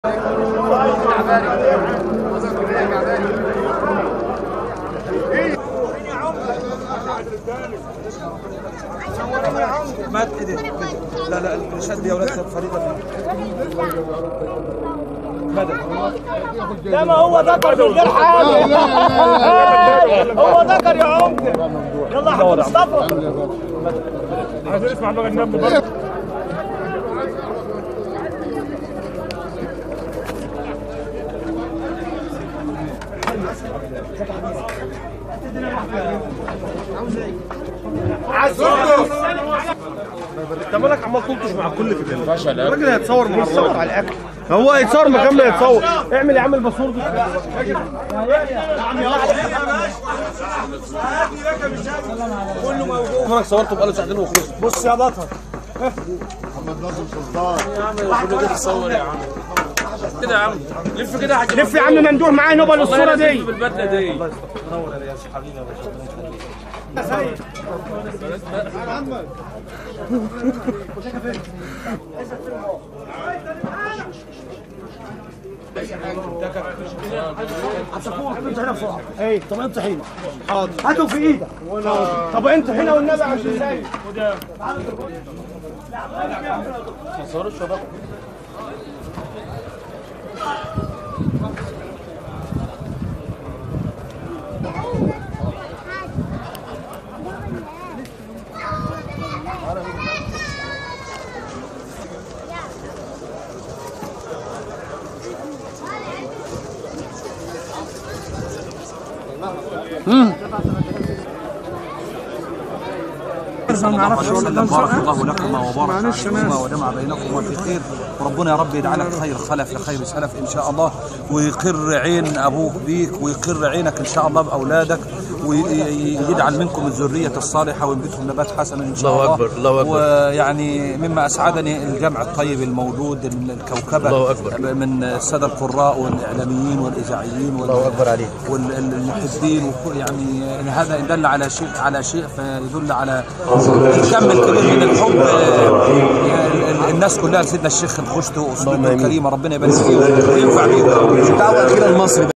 ما تقدر لا لا الشد يا ولاد فريضه بدل لا ما هو ذكر من غير حاجه هو ذكر يا عمده يلا يا حبيبي مصطفى عايز اسمع بقى النبي برضه انت مالك عمال تلطش مع الكل في كده الراجل هيتصور مع الراجل على الاكل هو هيتصور مكان ما يتصور اعمل يا عم الباسورد كله صورته بقاله ساعتين وخلص بص يا بطل كده يا عم لف كده يا حاج لف يا عم ممدوح معايا نوبه للصوره دي بالبدله دي انت هنا بسرعه ايه طب انت هنا حاضر هاتوا في ايدك طب انت هنا والنبي عشان ازاي بارك الله لكما وبارك عليكما وجمع بينكما في خير وربنا يا رب يجعلك خير خلف لخير سلف ان شاء الله ويقر عين ابوك بيك ويقر عينك ان شاء الله باولادك ويجعل منكم الذريه الصالحه وينبتهم نبات حسنا ان شاء الله الله أكبر، الله أكبر. ويعني مما اسعدني الجمع الطيب الموجود الكوكبه الله أكبر. من الساده القراء والاعلاميين والاذاعيين الله اكبر عليك والمحبين وكل يعني إن هذا ان دل على شيء على شيء فيدل على الكم الكبير من الحب آه، الناس كلها لسيدنا الشيخ الخشت واسرته الكريمه ربنا يبارك فيه وينفع بيه دعوه اخيره لمصر